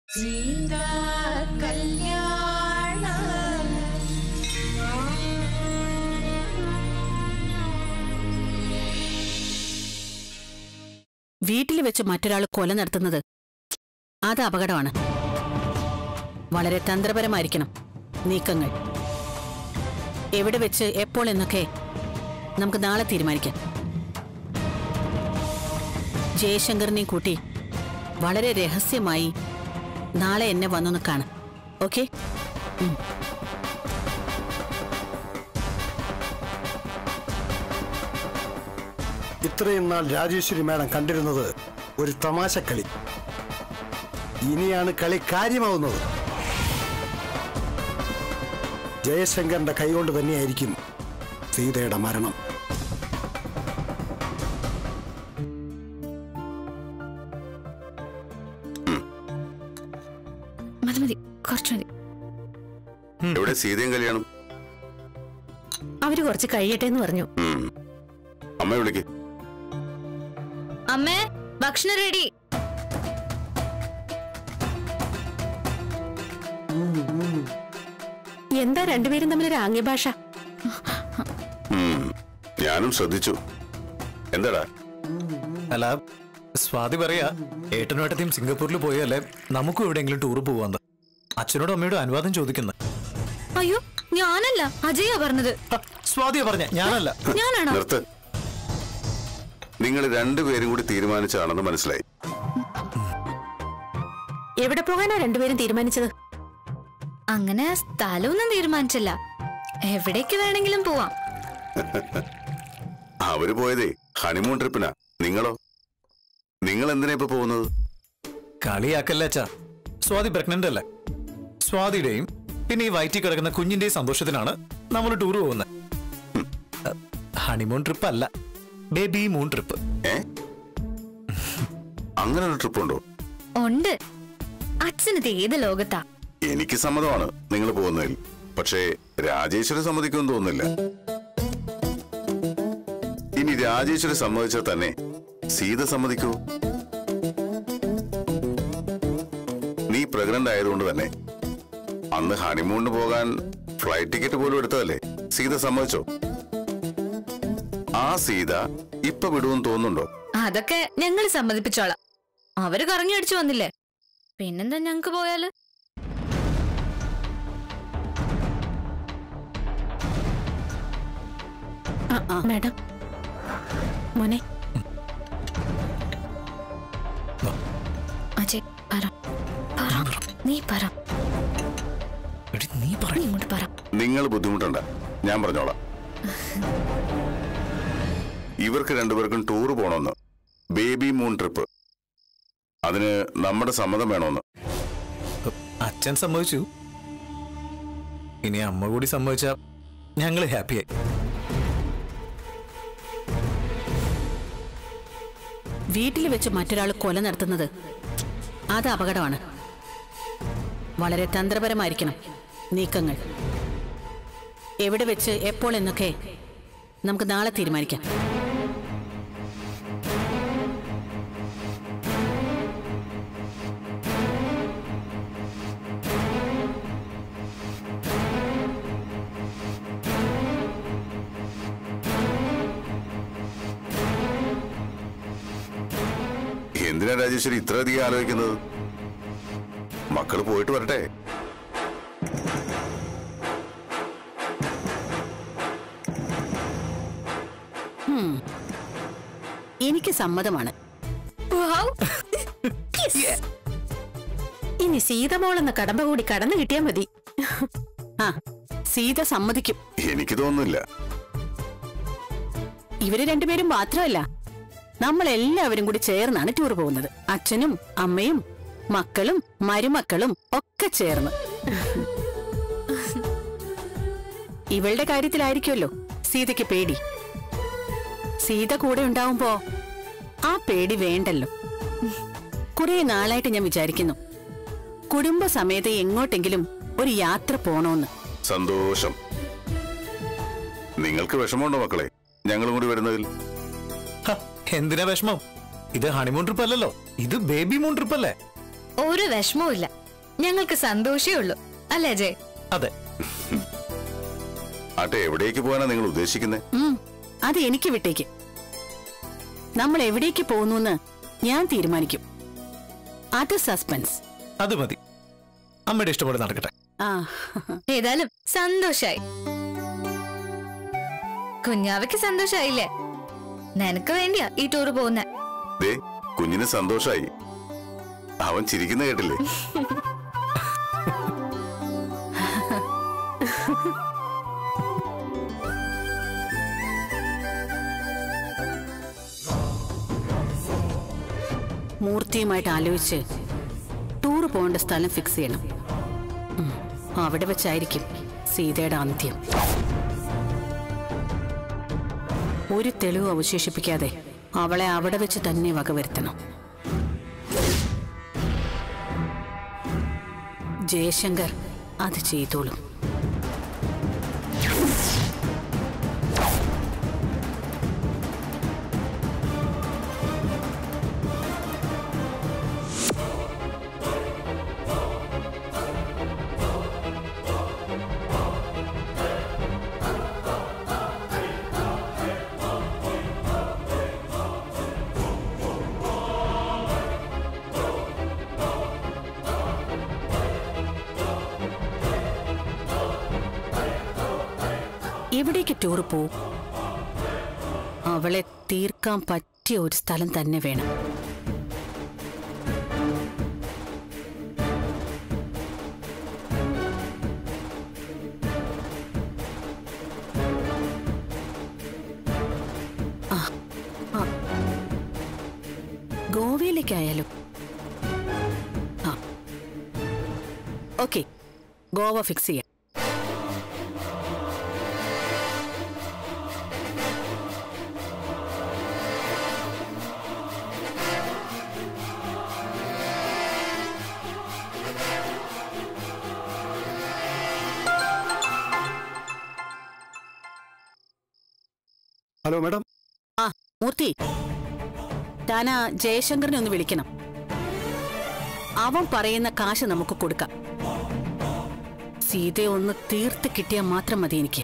சீதா கல்யாணம் വീട്ടിൽ വെച്ച് മറ്റൊരാൾ കൊല നടത്തുന്നത് അത് അപകടമാണ് വളരെ തന്ത്രപരമായിരിക്കണം നീക്കങ്ങൾ എവിടെ വെച്ച് എപ്പോൾ എന്നൊക്കെ നമുക്ക് നാളെ തീരുമാനിക്കാം ജയശങ്കറിനെയും കൂട്ടി വളരെ രഹസ്യമായി നാളെ എന്നെ വന്നൊന്ന് കാണാം ഓക്കെ ഇത്രയും നാൾ രാജേശ്വരി മാഡം കണ്ടിരുന്നത് ഒരു തമാശക്കളി ഇനിയാണ് കളി കാര്യമാവുന്നത് ജയശങ്കറിന്റെ കൈകൊണ്ട് തന്നെയായിരിക്കും സീതയുടെ മരണം മതി മതി കുറച്ചു മതി എവിടെ സീതയും കല്യാണം അവര് കുറച്ച് കഴിയട്ടെ എന്ന് പറഞ്ഞു ഉം. അമ്മ വിളിക്ക് അമ്മേ ഭക്ഷണം റെഡി എന്താ രണ്ടുപേരും തമ്മിൽ ഒരു ആംഗ്യഭാഷ ഉം. ഞാനും ശ്രദ്ധിച്ചു എന്താടാ അല്ല സ്വാതി പറയാ ഏട്ടനും ഏട്ടത്തെയും സിംഗപ്പൂരിൽ പോയല്ലേ നമുക്കും എവിടെയെങ്കിലും ടൂർ പോവാന്ന് അച്ഛനോടും അമ്മയോടും അനുവാദം ചോദിക്കുന്നു അയ്യോ ഞാനല്ല അജയ പറഞ്ഞത് സ്വാതിയാ പറഞ്ഞ ഞാനല്ല ഞാനാണോ നിർത്ത് നിങ്ങൾ രണ്ടുപേരും കൂടി തീരുമാനിച്ചതാണെന്ന് മനസ്സിലായി എവിടെ പോകാനാ രണ്ടുപേരും തീരുമാനിച്ചത് അങ്ങനെ സ്ഥലമൊന്നും തീരുമാനിച്ചില്ല എവിടേക്ക് വേണമെങ്കിലും പോവാം അവര് പോയതേ ഹണിമൂൺ ട്രിപ്പിനാ നിങ്ങളോ നിങ്ങൾ എന്തിനാ ഇപ്പൊ പോകുന്നത് കളിയാക്കല്ല അച്ഛാ സ്വാതി പ്രഗ്നന്റ് അല്ലേ സ്വാതിയുടെയും പിന്നെ ഈ വയറ്റിൽ കിടക്കുന്ന കുഞ്ഞിന്റെയും സന്തോഷത്തിനാണ് നമ്മൾ ടൂർ പോകുന്നത് ഹണിമൂൺ ട്രിപ്പ് അല്ല ബേബി മൂൺ ട്രിപ്പ് ഏ അങ്ങനെ ഒരു ട്രിപ്പ് ഉണ്ടോ ഉണ്ട് അച്ഛനത് ഏത് ലോകത്താ എനിക്ക് സമ്മതമാണ് നിങ്ങൾ പോകുന്നതിൽ പക്ഷേ രാജേശ്വരി സമ്മതിക്കുമെന്ന് തോന്നുന്നില്ല ഇനി രാജേശ്വരി സമ്മതിച്ചാൽ തന്നെ സീത സമ്മതിക്കൂ നീ പ്രഗ്നന്റ് ആയതുകൊണ്ട് തന്നെ അന്ന് ഹണിമൂണിന് പോകാൻ ഫ്ലൈറ്റ് ടിക്കറ്റ് പോലും എടുത്തതല്ലേ സീത സമ്മതിച്ചോ ആ സീത ഇപ്പൊ വിടുമെന്ന് തോന്നുന്നുണ്ടോ അതൊക്കെ ഞങ്ങൾ സമ്മതിപ്പിച്ചോളാം അവര് കറങ്ങി അടിച്ചു വന്നില്ലേ പിന്നെന്താ ഞങ്ങക്ക് പോയാല് മാഡം മോനെ അജയ് പറ പറ നീ പറ എടി, നീ പറ നീ ഇങ്ങോട്ട് പറ നിങ്ങൾ ബുദ്ധിമുട്ടണ്ട ഞാൻ പറഞ്ഞോളാം ഇവർക്ക് രണ്ടുപേർക്കും ടൂർ പോണമെന്ന് ബേബി മൂൺ ട്രിപ്പ് അതിന് നമ്മുടെ സമ്മതം വേണമെന്ന് അച്ഛൻ സമ്മതിച്ചു ഇനി അമ്മ കൂടി സമ്മതിച്ച ഞങ്ങൾ ഹാപ്പിയായി വീട്ടിൽ വെച്ച് മറ്റൊരാൾ കൊല നടത്തുന്നത് അത് അപകടമാണ് വളരെ തന്ത്രപരമായിരിക്കണം നീക്കങ്ങൾ എവിടെ വെച്ച് എപ്പോൾ എന്നൊക്കെ നമുക്ക് നാളെ തീരുമാനിക്കാം എന്തിനാ രാജേശ്വരി ഇത്രയധികം ആലോചിക്കുന്നത് മക്കള് പോയിട്ട് വരട്ടെ എനിക്ക് സമ്മതമാണ് വൗ. ഇനി സീതമോളെന്ന കടമ്പ കൂടി കടന്നു കിട്ടിയാ മതി ആ സീത സമ്മതിക്കും എനിക്ക് തോന്നുന്നില്ല ഇവര് രണ്ടുപേരും മാത്രമല്ല നമ്മൾ എല്ലാവരും കൂടി ചേർന്നാണ് ടൂർ പോകുന്നത് അച്ഛനും അമ്മയും മക്കളും മരുമക്കളും ഒക്കെ ചേർന്ന് ഇവളുടെ കാര്യത്തിലായിരിക്കുമല്ലോ സീതയ്ക്ക് പേടി സീത കൂടെ ഉണ്ടാവുമ്പോ ആ പേടി വേണ്ടല്ലോ കുറെ നാളായിട്ട് ഞാൻ വിചാരിക്കുന്നു കുടുംബസമേത എങ്ങോട്ടെങ്കിലും ഒരു യാത്ര പോണോന്ന് സന്തോഷം നിങ്ങൾക്ക് വിഷമമുണ്ടോ മക്കളെ ഞങ്ങളും കൂടി വരുന്നതിൽ ഹ, എന്തിനാ വിഷമം ഇത് ഹണിമൂൺ ട്രിപ്പ് അല്ലല്ലോ ഇത് ബേബി മൂൺ ട്രിപ്പ് അല്ലേ ഒരു വിഷമവും ഇല്ല ഞങ്ങൾക്ക് സന്തോഷേ ഉള്ളൂ അല്ലേ അജയ് അതെ ആട്ടെ എവിടേക്ക് പോകാനാ നിങ്ങൾ ഉദ്ദേശിക്കുന്നത് ഉം, അത് എനിക്ക് വിട്ടേക്ക് നമ്മൾ എവിടേക്ക് പോകുന്നു ഞാൻ തീരുമാനിക്കും അത് സസ്പെൻസ് അത് മതി അമ്മയുടെ ഇഷ്ടപോലെ നടക്കട്ടെ ആ ഏതായാലും സന്തോഷായി കുഞ്ഞാവയ്ക്ക് സന്തോഷായില്ലേ നിനക്ക് വേണ്ടിയാ ഈ ടൂർ പോകുന്നെ ദേ കുഞ്ഞിന് സന്തോഷായി അവൻ ചിരിക്കുന്ന കേട്ടില്ലേ മൂർത്തിയുമായിട്ട് ആലോചിച്ച് ടൂർ പോകേണ്ട സ്ഥലം ഫിക്സ് ചെയ്യണം ഉം, അവിടെ വെച്ചായിരിക്കും സീതയുടെ അന്ത്യം ഒരു തെളിവ് അവശേഷിപ്പിക്കാതെ അവളെ അവിടെ വെച്ച് തന്നെ വകവരുത്തണം ജയശങ്കർ അത് ചെയ്തോളും എവിടേക്ക് ടൂർ പോവും അവളെ തീർക്കാൻ പറ്റിയ ഒരു സ്ഥലം തന്നെ വേണം ആ, ആ. ഗോവയിലേക്കായാലും ആ ഓക്കെ ഗോവ ഫിക്സ് ചെയ്യാം ഹലോ മാഡം ആ മൂർത്തി താനാ ജയശങ്കറിനെ ഒന്ന് വിളിക്കണം അവൻ പറയുന്ന കാശ് നമുക്ക് കൊടുക്കാം സീതയെ ഒന്ന് തീർത്ത് കിട്ടിയാൽ മാത്രം മതി എനിക്ക്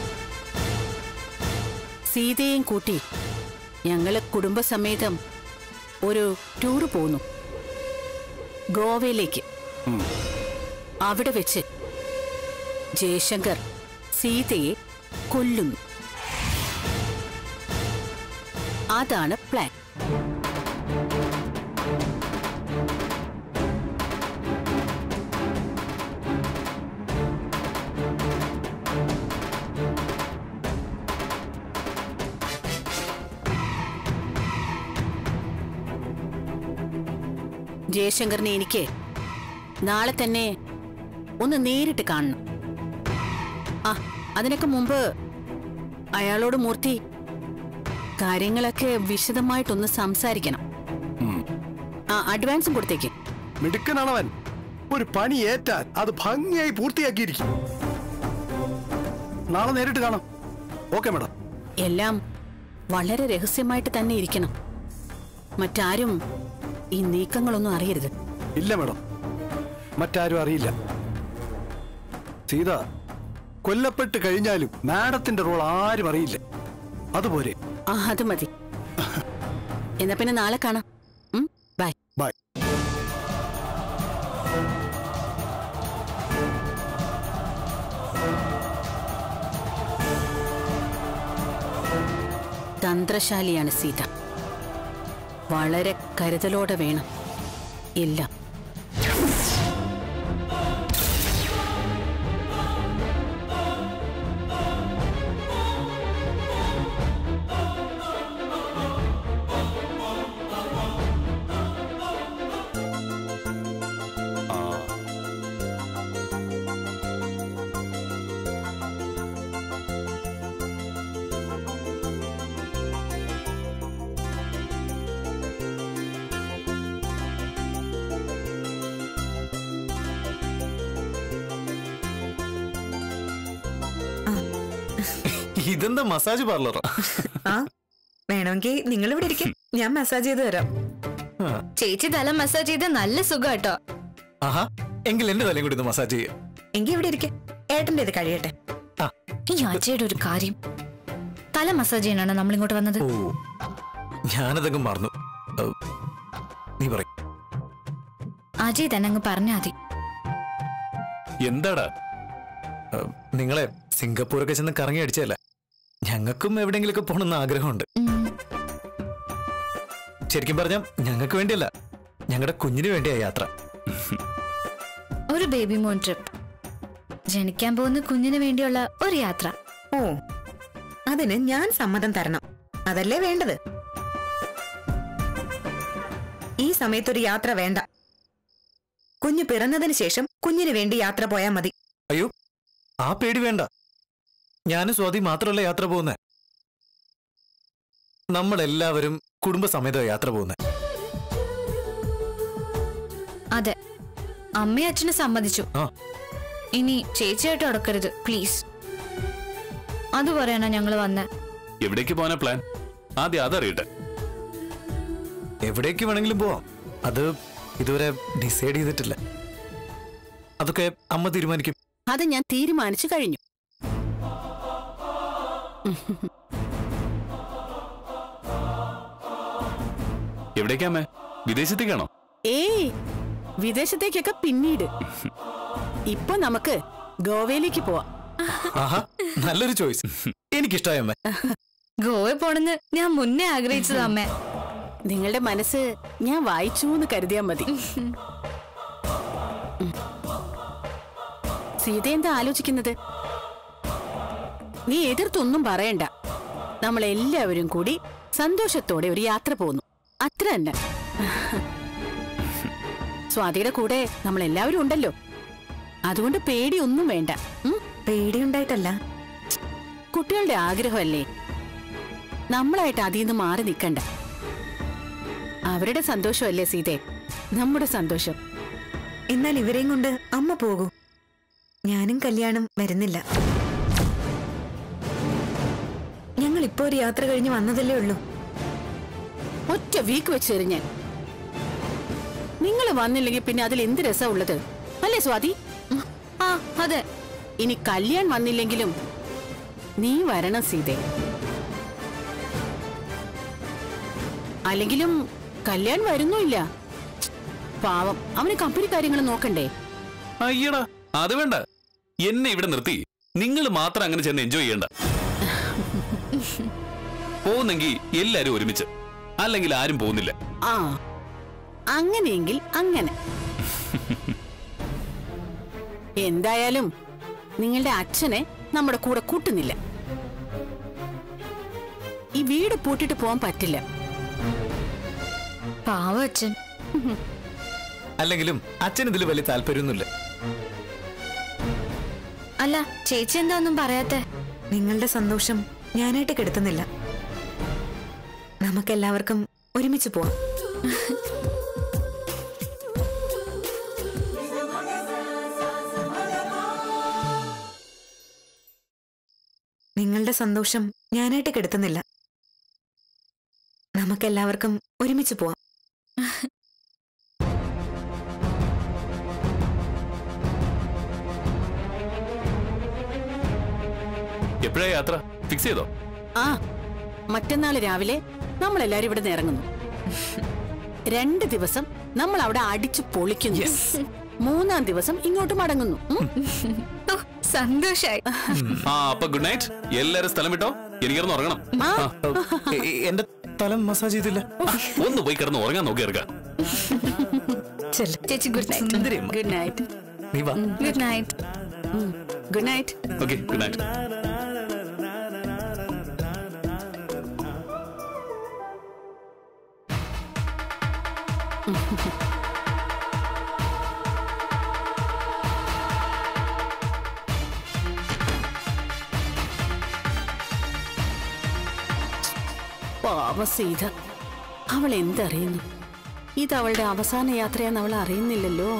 സീതയെയും കൂട്ടി ഞങ്ങള് കുടുംബസമേതം ഒരു ടൂറ് പോന്നു ഗോവയിലേക്ക് അവിടെ വെച്ച് ജയശങ്കർ സീതയെ കൊല്ലുന്നു അതാണ് പ്ലാൻ ജയശങ്കറിനെ എനിക്ക് നാളെ തന്നെ ഒന്ന് നേരിട്ട് കാണണം ആ അതിനൊക്കെ മുമ്പ് അയാളോട് മൂർത്തി കാര്യങ്ങളൊക്കെ വിശദമായിട്ടൊന്ന് സംസാരിക്കണം ആ അഡ്വാൻസും കൊടുത്തേക്ക് മിടുക്കനാണവൻ ഒരു പണി ഏറ്റാൽ അത് ഭംഗിയായി പൂർത്തിയാക്കിയിരിക്കും നാളെ നേരിട്ട് കാണാം ഓക്കെ മാഡം എല്ലാം വളരെ രഹസ്യമായിട്ട് തന്നെ ഇരിക്കണം മറ്റാരും ഈ നീക്കങ്ങളൊന്നും അറിയരുത് ഇല്ല മാഡം മറ്റാരും അറിയില്ല സീത കൊല്ലപ്പെട്ട് കഴിഞ്ഞാലും മാഡത്തിന്റെ റോൾ ആരും അറിയില്ല അതുപോലെ ആ അത് മതി എന്നാ പിന്നെ നാളെ കാണാം ഉം, ബൈ ബൈ തന്ത്രശാലിയാണ് സീത വളരെ കരുതലോടെ വേണം ഇല്ല ഇതെന്താ മസാജ് പാർലറാ ആ വേണമെങ്കിൽ നിങ്ങൾ ഇവിടെ ഇരിക്കും ഞാൻ മസാജ് ചെയ്ത് തരാം ചേച്ചി തല മസാജ് ചെയ്ത് നല്ല സുഖം കേട്ടോ ആഹാ എങ്കിൽ എന്റെ തലയും കൂടി ഒന്ന് മസാജ് ചെയ്യാം എങ്കി ഇവിടെ ഇരിക്കെ ഏട്ടന്റെ ഇത് കഴിയട്ടെ ആ ഈ അജയുടെ ഒരു കാര്യം തല മസാജ് ചെയ്യാനാണ് നമ്മൾ ഇങ്ങോട്ട് വന്നത് ഓ ഞാനതങ്ങ് മറന്നു ഏ, നീ പറ അജയ് തന്നെ അങ്ങ് പറഞ്ഞാ മതി എന്താടാ നിങ്ങളെ സിംഗപ്പൂരൊക്കെ ചെന്ന് കറങ്ങി അടിച്ചല്ലേ ഞങ്ങൾക്കും എവിടെയെങ്കിലുമൊക്കെ പോകണമെന്ന് ആഗ്രഹമുണ്ട് ഉം. ശരിക്കും പറഞ്ഞാൽ ഞങ്ങൾക്ക് വേണ്ടിയല്ല ഞങ്ങളുടെ കുഞ്ഞിന് വേണ്ടിയാ യാത്ര ഒരു ബേബി മോൺ ട്രിപ്പ് ജനിക്കാൻ പോകുന്ന കുഞ്ഞിന് വേണ്ടിയുള്ള ഒരു യാത്ര ഓ അതിന് ഞാൻ സമ്മതം തരണം അതല്ലേ വേണ്ടത് ഈ സമയത്തൊരു യാത്ര വേണ്ട കുഞ്ഞ് പിറന്നതിന് ശേഷം കുഞ്ഞിന് വേണ്ടി യാത്ര പോയാൽ മതി അയ്യോ ആ പേടി വേണ്ട ഞാനും സ്വാതി മാത്രമല്ല യാത്ര പോകുന്നത് നമ്മളെല്ലാവരും കുടുംബസമേത യാത്ര പോകുന്നത് അതെ അമ്മയും അച്ഛനും സമ്മതിച്ചു ആ ഇനി ചേച്ചിയായിട്ട് അടക്കരുത് പ്ലീസ് അത് പറയാനാ ഞങ്ങള് വന്നേ എവിടേക്ക് പോകാനാ പ്ലാൻ ആദ്യം അതറിയട്ടെ എവിടേക്ക് വേണമെങ്കിലും പോവാം അത് ഇതുവരെ ഡിസൈഡ് ചെയ്തിട്ടില്ല അതൊക്കെ അമ്മ തീരുമാനിക്കും അത് ഞാൻ തീരുമാനിച്ചു കഴിഞ്ഞു എവിടേക്കാമേ വിദേശത്തേക്കാണോ ഏയ് വിദേശത്തേക്കൊക്കെ പിന്നീട് ഇപ്പൊ നമുക്ക് ഗോവയിലേക്ക് പോവാം ആഹാ നല്ലൊരു ചോയ്സ് എനിക്കിഷ്ടമായ അമ്മ ഗോവ പോണെന്ന് ഞാൻ മുന്നേ ആഗ്രഹിച്ചത് അമ്മേ നിങ്ങളുടെ മനസ്സ് ഞാൻ വായിച്ചു എന്ന് കരുതിയാ മതി ഉം. സീത എന്താ ആലോചിക്കുന്നത് നീ എതിർത്തൊന്നും പറയണ്ട നമ്മളെല്ലാവരും കൂടി സന്തോഷത്തോടെ ഒരു യാത്ര പോകുന്നു അത്ര തന്നെ സ്വാതിയുടെ കൂടെ നമ്മളെല്ലാവരും ഉണ്ടല്ലോ അതുകൊണ്ട് പേടിയൊന്നും വേണ്ട ഉം? പേടിയുണ്ടായിട്ടല്ല കുട്ടികളുടെ ആഗ്രഹമല്ലേ നമ്മളായിട്ട് അതിൽ നിന്ന് മാറി നിൽക്കണ്ട അവരുടെ സന്തോഷമല്ലേ സീതേ നമ്മുടെ സന്തോഷം എന്നാൽ ഇവരെയും കൊണ്ട് അമ്മ പോകൂ ഞാനും കല്യാണം വരുന്നില്ല ഞങ്ങൾ ഇപ്പോ ഒരു യാത്ര കഴിഞ്ഞ് വന്നതല്ലേ ഉള്ളൂ ഒറ്റ വീക്ക് വെച്ചെറിഞ്ഞാൻ നിങ്ങൾ വന്നില്ലെങ്കിൽ പിന്നെ അതിൽ എന്ത് രസാ ഉള്ളത് അല്ലേ സ്വാതി ആ അതെ ഇനി കല്യാൺ വന്നില്ലെങ്കിലും നീ വരണം സീതേ അല്ലെങ്കിലും കല്യാൺ വരുന്നുമില്ല പാവം അവന് കമ്പനി കാര്യങ്ങൾ നോക്കണ്ടേ അയ്യടാ അത് വേണ്ട എന്നെ ഇവിടെ നിർത്തി നിങ്ങൾ മാത്രം അങ്ങനെ ചെന്ന് എൻജോയ് ചെയ്യണ്ട പോകുന്നെങ്കിൽ എല്ലാരും ഒരുമിച്ച് അല്ലെങ്കിൽ ആരും പോകുന്നില്ല ആ അങ്ങനെയെങ്കിൽ അങ്ങനെ എന്തായാലും നിങ്ങളുടെ അച്ഛനെ നമ്മുടെ കൂടെ കൂട്ടുന്നില്ല ഈ വീട് പൂട്ടിട്ട് പോകാൻ പറ്റില്ല പാവ അച്ഛൻ അല്ലെങ്കിലും അച്ഛൻ ഇതിൽ വലിയ താല്പര്യമൊന്നുമില്ല അല്ല ചേച്ചി എന്താ ഒന്നും പറയാത്തെ നിങ്ങളുടെ സന്തോഷം ഞാനായിട്ട് കെടുത്തുന്നില്ല നമുക്കെല്ലാവർക്കും ഒരുമിച്ച് പോവാം നിങ്ങളുടെ സന്തോഷം ഞാനായിട്ട് കെടുത്തുന്നില്ല നമുക്കെല്ലാവർക്കും ഒരുമിച്ച് പോവാം എപ്പോഴാ യാത്ര ഫിക്സ് ചെയ്തോ ആ മറ്റന്നാൾ രാവിലെ നമ്മൾ എല്ലാരും ഇവിടെ നിന്ന് ഇറങ്ങുന്നു രണ്ട് ദിവസം നമ്മൾ അവിടെ അടിച്ചു പൊളിക്കുന്നു മൂന്നാം ദിവസം ഇങ്ങോട്ട് മടങ്ങുന്നു ഉം? ഓ, സന്തോഷായി ആ അപ്പൊ ഗുഡ് നൈറ്റ് എല്ലാരും സ്ഥലം വിട്ടോ എനിക്കിറന്ന് ഉറങ്ങണം ആ എ- എ- എന്റെ തല മസാജ് ചെയ്തില്ല ഒന്ന് പോയി കിടന്ന് ഉറങ്ങാൻ നോക്കി ഇറക്കാം ചെല്ല് ചേച്ചി ഗുഡ് നൈറ്റ് സുന്ദരി അമ്മ. ഗുഡ് നൈറ്റ് നീ വാ good night good night okay good night പാവ സീത അവൾ എന്തറിയുന്നു ഇത് അവളുടെ അവസാന യാത്രയാന്ന് അവൾ അറിയുന്നില്ലല്ലോ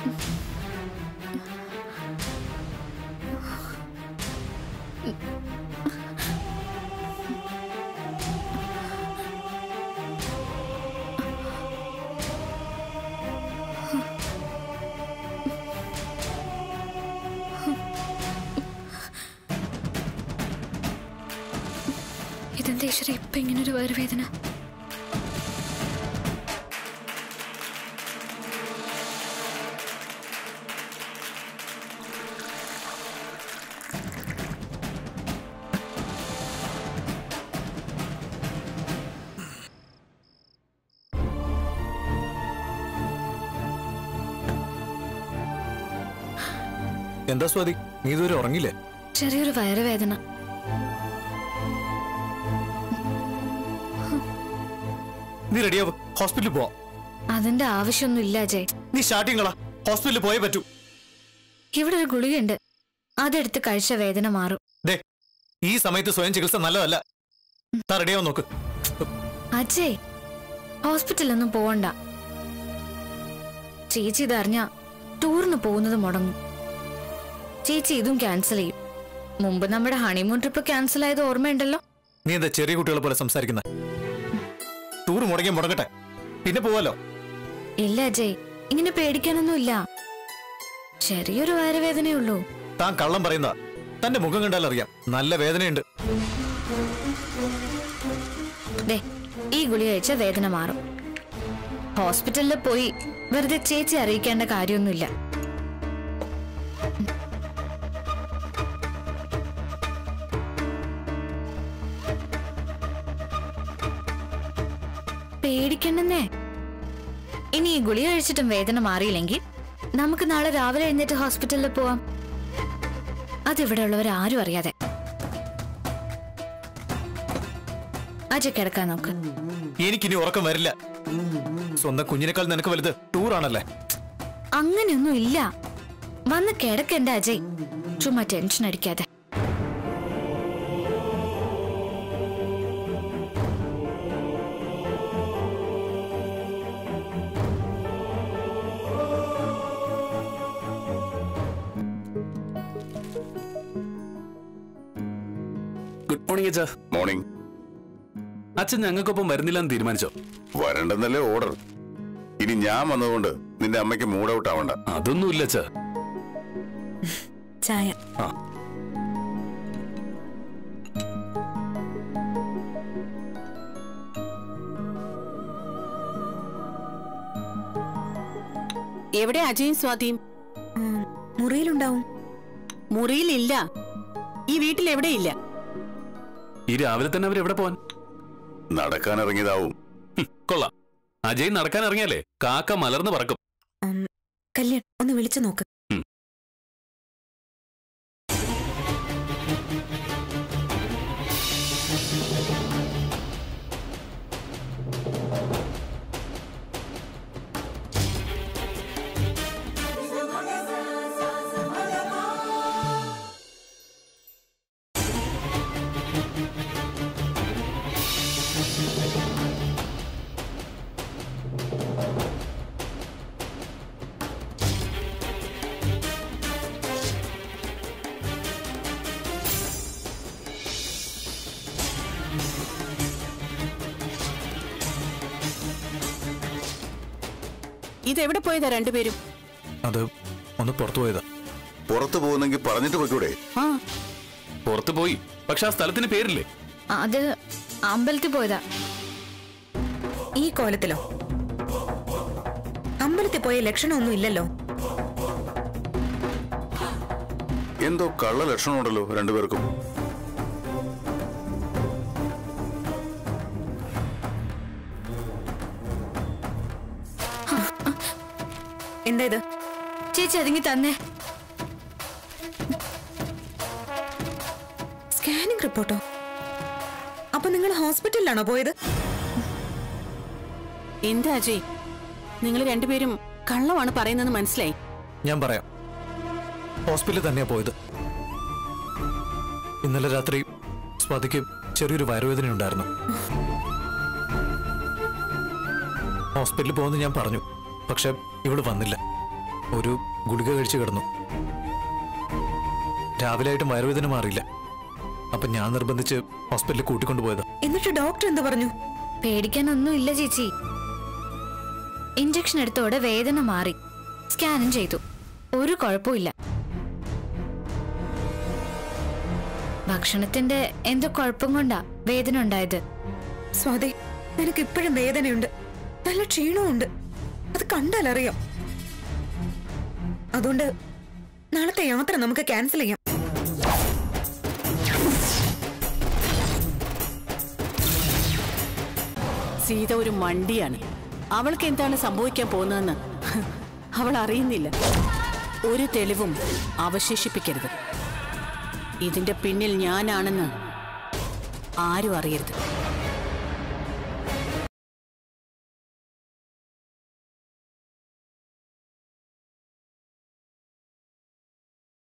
ഇതെന്താ ഈശ്വര ഇപ്പൊ ഇങ്ങനൊരു വയറുവേദന എന്താ സ്വാതി നീ ഇതുവരെ ഉറങ്ങില്ലേ ചെറിയൊരു വയറുവേദന നീ റെഡിയാവും ഹോസ്പിറ്റലിൽ പോവാം അതിന്റെ ആവശ്യമൊന്നും ഇല്ല അജയ് നീ സ്റ്റാർട്ടിങ് കളാ ഹോസ്പിറ്റലിൽ പോയേ പറ്റൂ ഇവിടെ ഒരു ഗുളികയുണ്ട് അതെടുത്ത് കഴിച്ച വേദന മാറും ദേ ഈ സമയത്ത് സ്വയം ചികിത്സ നല്ലതല്ല താ റെഡിയാവും നോക്ക് അജയ് ഹോസ്പിറ്റലൊന്നും പോവണ്ട ചേച്ചി ഇതറിഞ്ഞ ടൂറിന് പോകുന്നത് മുടങ്ങും ചേച്ചി ഇതും ക്യാൻസൽ ചെയ്യും മുമ്പ് നമ്മുടെ ഹണിമൂൺ ട്രിപ്പ് ക്യാൻസൽ ആയത് ഓർമ്മയുണ്ടല്ലോ നീ എന്താ ചെറിയ കുട്ടികളെ പോലെ സംസാരിക്കുന്നത് ടൂർ മുടങ്ങി മുടങ്ങട്ടെ പിന്നെ പോവാലോ ഇല്ല അജയ് ഇങ്ങനെ പേടിക്കാനൊന്നുമില്ല ചെറിയൊരു വയറുവേദനയുള്ളൂ താൻ കള്ളം പറയുന്ന തന്റെ മുഖം കണ്ടാൽ അറിയാം നല്ല വേദനയുണ്ട് ദേ ഈ ഗുളി കഴിച്ച വേദന മാറും ഹോസ്പിറ്റലിൽ പോയി വെറുതെ ചേച്ചി അറിയിക്കേണ്ട കാര്യമൊന്നുമില്ല പേടിക്കണ്ടെന്നേ ഇനി ഈ ഗുളി കഴിച്ചിട്ടും വേദന മാറിയില്ലെങ്കിൽ നമുക്ക് നാളെ രാവിലെ എഴുന്നേറ്റ് ഹോസ്പിറ്റലിൽ പോവാം അതിവിടെ ഉള്ളവർ ആരും അറിയാതെ അജയ് കിടക്കാൻ നോക്ക് എനിക്കിനി ഉറക്കം വരില്ല സ്വന്തം കുഞ്ഞിനേക്കാൾ നിനക്ക് വലുത് ടൂറാണല്ലേ അങ്ങനെയൊന്നും ഇല്ല വന്ന് കിടക്കണ്ട അജയ് ചുമ്മാ ടെൻഷൻ അടിക്കാതെ ഗുഡ് മോർണിംഗ് അച്ഛാ മോർണിംഗ് അച്ഛൻ ഞങ്ങൾക്കൊപ്പം വരുന്നില്ലെന്ന് തീരുമാനിച്ചോ വരണ്ടെന്നല്ലേ ഓർഡർ ഇനി ഞാൻ വന്നതുകൊണ്ട് നിന്റെ അമ്മയ്ക്ക് മൂഡ് ഔട്ട് ആവണ്ട അതൊന്നുമില്ല അച്ഛാ ചായ ആ എവിടെ അജയും സ്വാതിയും ഉം, മുറിയിലുണ്ടാവും മുറിയിലില്ല ഈ വീട്ടിൽ എവിടെയില്ല ഈ രാവിലെ തന്നെ അവർ എവിടെ പോവാൻ നടക്കാൻ ഇറങ്ങിയതാവും ഹും, കൊള്ളാം അജയ് നടക്കാൻ ഇറങ്ങിയാലേ കാക്ക മലർന്ന് പറക്കും ഉം, കല്യാൺ ഒന്ന് വിളിച്ചു നോക്ക് ഉം. ഇതെവിടെ പോയതാ രണ്ടുപേരും അത് ഒന്ന് പുറത്തു പോയതാ പുറത്തു പോകുന്നെങ്കിൽ പറഞ്ഞിട്ട് പോയിക്കൂടെ ആ പുറത്തു പോയി പക്ഷെ ആ സ്ഥലത്തിന് പേരില്ലേ അത് അമ്പലത്തിൽ പോയതാ ഈ കോലത്തിലോ അമ്പലത്തിൽ പോയ ലക്ഷണമൊന്നും ഇല്ലല്ലോ എന്തോ കള്ള ലക്ഷണമുണ്ടല്ലോ രണ്ടുപേർക്കും എന്താ ഇത് ചേച്ചി അതിങ്ങി തന്നെ സ്കാനിംഗ് റിപ്പോർട്ടോ അപ്പൊ നിങ്ങൾ ഹോസ്പിറ്റലിലാണോ പോയത് എന്താ അജയ് നിങ്ങൾ രണ്ടുപേരും കള്ളമാണ് പറയുന്നത് മനസ്സിലായി ഞാൻ പറയാം ഹോസ്പിറ്റലിൽ തന്നെയാ പോയത് ഇന്നലെ രാത്രി സ്വാതിക്ക് ചെറിയൊരു വയറുവേദന ഉണ്ടായിരുന്നു ഹോസ്പിറ്റലിൽ പോകുമെന്ന് ഞാൻ പറഞ്ഞു പക്ഷെ ഇവള് വന്നില്ല ഒരു ഗുളിക കഴിച്ച് കിടന്നു രാവിലെ ആയിട്ടും വയറുവേദന മാറിയില്ല അപ്പൊ ഞാൻ നിർബന്ധിച്ച് ഹോസ്പിറ്റലിൽ കൂട്ടിക്കൊണ്ടുപോയതാ എന്നിട്ട് ഡോക്ടർ എന്ത് പറഞ്ഞു പേടിക്കാനൊന്നും ഇല്ല ചേച്ചി ഇഞ്ചക്ഷൻ എടുത്തോടെ വേദന മാറി സ്കാനും ചെയ്തു ഒരു കുഴപ്പമില്ല ഭക്ഷണത്തിന്റെ എന്തോ കുഴപ്പം കൊണ്ടാ വേദന ഉണ്ടായത് സ്വാതി നിനക്ക് ഇപ്പോഴും വേദനയുണ്ട് നല്ല ക്ഷീണവുമുണ്ട് അത് കണ്ടാലറിയാം അതുകൊണ്ട് നാളത്തെ യാത്ര നമുക്ക് ക്യാൻസൽ ചെയ്യാം സീത ഒരു മണ്ടിയാണ് അവൾക്ക് എന്താണ് സംഭവിക്കാൻ പോകുന്നതെന്ന് അവൾ അറിയുന്നില്ല ഒരു തെളിവും അവശേഷിപ്പിക്കരുത് ഇതിന്റെ പിന്നിൽ ഞാനാണെന്ന് ആരും അറിയരുത്